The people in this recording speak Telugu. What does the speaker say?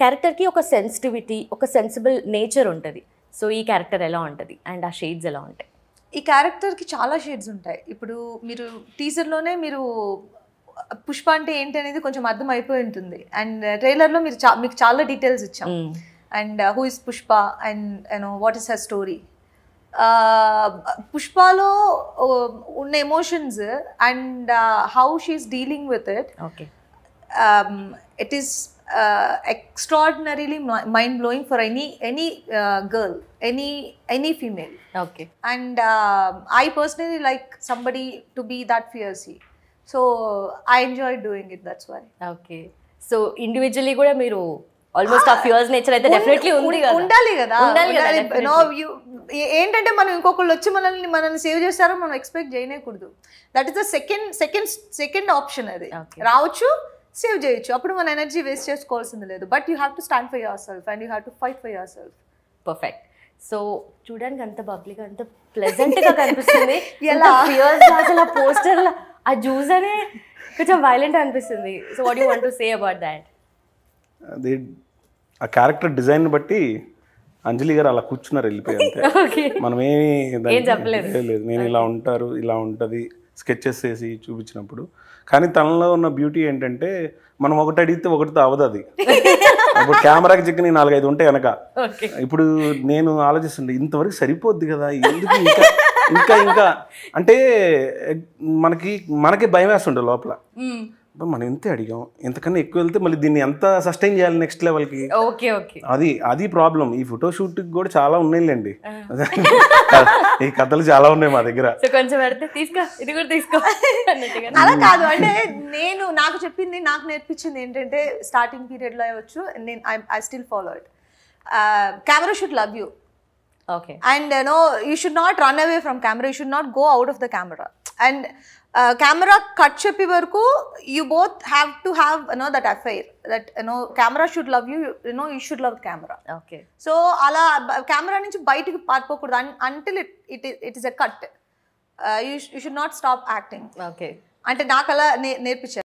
క్యారెక్టర్కి ఒక సెన్సిటివిటీ ఒక సెన్సిబుల్ నేచర్ ఉంటుంది సో ఈ క్యారెక్టర్ ఎలా ఉంటుంది అండ్ ఆ షేడ్స్ ఎలా ఉంటాయి ఈ క్యారెక్టర్కి చాలా షేడ్స్ ఉంటాయి ఇప్పుడు మీరు టీజర్లోనే మీరు పుష్ప అంటే ఏంటి అనేది కొంచెం అర్థం అయిపోయి ఉంటుంది అండ్ ట్రైలర్లో మీరు చా మీకు చాలా డీటెయిల్స్ ఇచ్చాం and who is Pushpa and you know what is her story పుష్పలో uh, ఉన్న emotions and how she's dealing with it okay it is extraordinarily mi- mind blowing for any any uh, girl any any female okay and uh, i personally like somebody to be that fiercey so i enjoyed doing it that's why okay so individually కూడా మీరు ఆల్మోస్ట్ ఆ ఫ్యూర్స్ నేచర్ అయితే డెఫినెట్లీ ఉంది ఉం- కదా ఉండాలి కదా ఉండాలి కదా, ఉండాలి. definitely. No, you- ఏ- ఏంటంటే మనం ఇంకొకళ్ళు వచ్చి మనల్ని మనల్ని సేవ్ చేస్తారో మనం ఎక్స్పెక్ట్ చేయనేకూడదు that is the second second second option అది Okay. రావచ్చు సేవ్ చేయొచ్చు అప్పుడు మన ఎనర్జీ వేస్ట్ చేసుకోవాల్సింది లేదు but you have to stand for yourself and you have to fight for yourself perfect so చూడడానికి అంత పబ్లిక్ అంత ప్లెజెంట్ గా కనిపిస్తుంది ఎలా? ఫియర్స్ అసలు పోస్టర్ ఆ జ్యూస్ అనే కొంచెం వైలెంట్ అనిపిస్తుంది so what you want to say about that అది ఆ క్యారెక్టర్ డిజైన్ బట్టి అంజలి గారు అలా కూర్చున్నారు వెళ్ళిపోయి అంతే ఓకే మనం ఏమి దానికి ఏం చెప్పలేదు. ఏ లేదు నేను ఇలా ఉంటారు ఇలా ఉంటుంది స్కెచెస్ వేసి చూపించినప్పుడు కానీ తనలో ఉన్న బ్యూటీ ఏంటంటే మనం ఒకటి అడిగితే ఒకటితో అవదు అది ఇప్పుడు కెమెరాకి చిక్కిన నాలుగైదు ఉంటాయి వెనక ఓకే ఇప్పుడు నేను ఆలోచిస్తుండే ఇంతవరకు సరిపోద్ది కదా ఎందుకు ఇంకా ఇంకా ఇంకా అంటే మనకి మనకి భయం వేస్తుండే లోపల అబ్బా, మనం ఇంతే అడిగాం ఇంతకన్నా ఎక్కువ వెళ్తే మళ్ళీ దీన్ని ఎంత సస్టైన్ చేయాలి నెక్స్ట్ లెవెల్కి ఓకే ఓకే అది అది ప్రాబ్లం ఈ ఫోటో షూట్ కూడా చాలా ఉన్నాయిలేండి ఈ కథలు చాలా ఉన్నాయి మా దగ్గర సో కొంచెం పెడితే తీసుకో ఇది కూడా తీసుకో అన్నట్టుగా అలా కాదు అంటే నేను నాకు చెప్పింది నాకు నేర్పించింది ఏంటంటే స్టార్టింగ్ పీరియడ్ లో అవ్వచ్చు నేను I still follow it camera should love you okay and no you should not run away from camera you should not go out of the camera and camera cut చెప్పే వరకు you both have to have no that affair that no camera should love you no you should love camera okay so అలా కెమెరా నుంచి బయటికి పారిపోకూడదు until it it it is a cut you you should not stop acting okay అంటే నాకు అలా నే నేర్పించారు